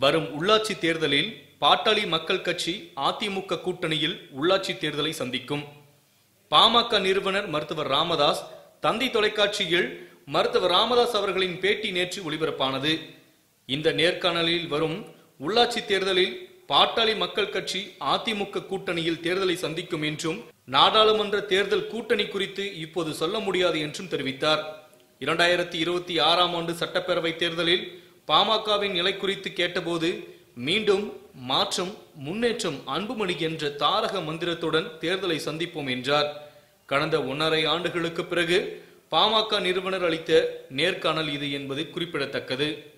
வரும் உள்ளாட்சி தேர்தலில் பாட்டாளி மக்கள் கட்சி அதிமுக கூட்டணியில் உள்ளாட்சி தேர்தலை சந்திக்கும் பாமக நிறுவனர் மருத்துவர் ராமதாஸ் தந்தி தொலைக்காட்சியில் மருத்துவர் ராமதாஸ் அவர்களின் பேட்டி நேற்று ஒளிபரப்பானது இந்த நேர்காணலில் வரும் உள்ளாட்சி தேர்தலில் பாட்டாளி மக்கள் கட்சி அதிமுக கூட்டணியில் தேர்தலை சந்திக்கும் என்றும் நாடாளுமன்ற தேர்தல் கூட்டணி குறித்து இப்போது சொல்ல முடியாது என்றும் தெரிவித்தார் இரண்டாயிரத்தி இருபத்தி ஆறாம் ஆண்டு சட்டப்பேரவை தேர்தலில் பாமகவின் நிலை குறித்து கேட்டபோது மீண்டும் மாற்றம் முன்னேற்றம் அன்புமணி என்ற தாரக மந்திரத்துடன் தேர்தலை சந்திப்போம் என்றார் கடந்த ஒன்றரை ஆண்டுகளுக்கு பிறகு பாமக நிறுவனர் அளித்த நேர்காணல் இது என்பது குறிப்பிடத்தக்கது